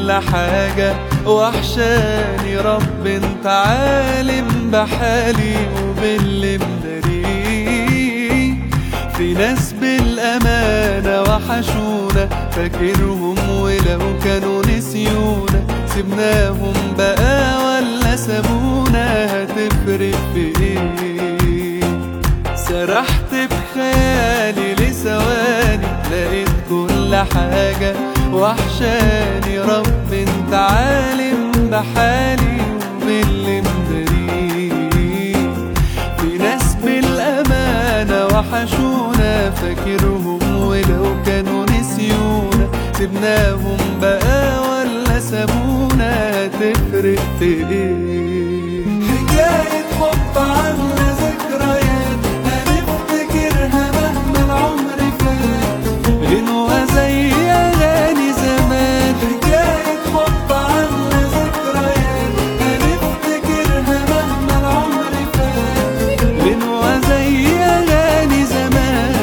كل حاجة وحشاني رب انت عالم بحالي وباللي مداريه في ناس بالأمانة وحشونا فاكرهم ولو كانوا نسيونا سيبناهم بقى ولا سابونا هتفرق في ايه سرحت بخيالي لثواني لقيت كل حاجة وحشاني رب انت عالم بحالي وباللي مداريه في ناس بالأمانة وحشونا فاكرهم ولو كانوا نسيونا سيبناهم بقى ولا سابونا هتفرق في ايه حكاية حب عاملة ذكريات هنفتكرها مهما العمر فات غنوة زي أغاني زمان حكاية حب عاملة ذكريات هنفتكرها مهما العمر فات غنوة زي أغاني زمان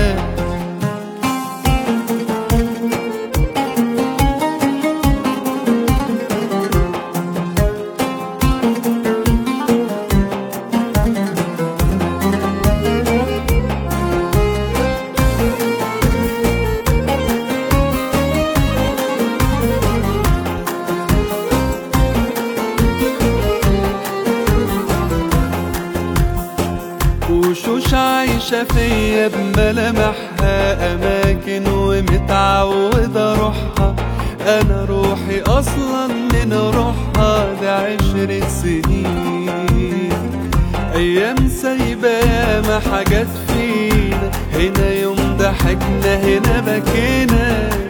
وشوش عايشة فيا بملامحها أماكن ومتعودة أروحها أنا روحي أصلا من روحها ده عشرة سنين أيام سايبة ياما حاجات فينا هنا يوم ضحكنا هنا بكينا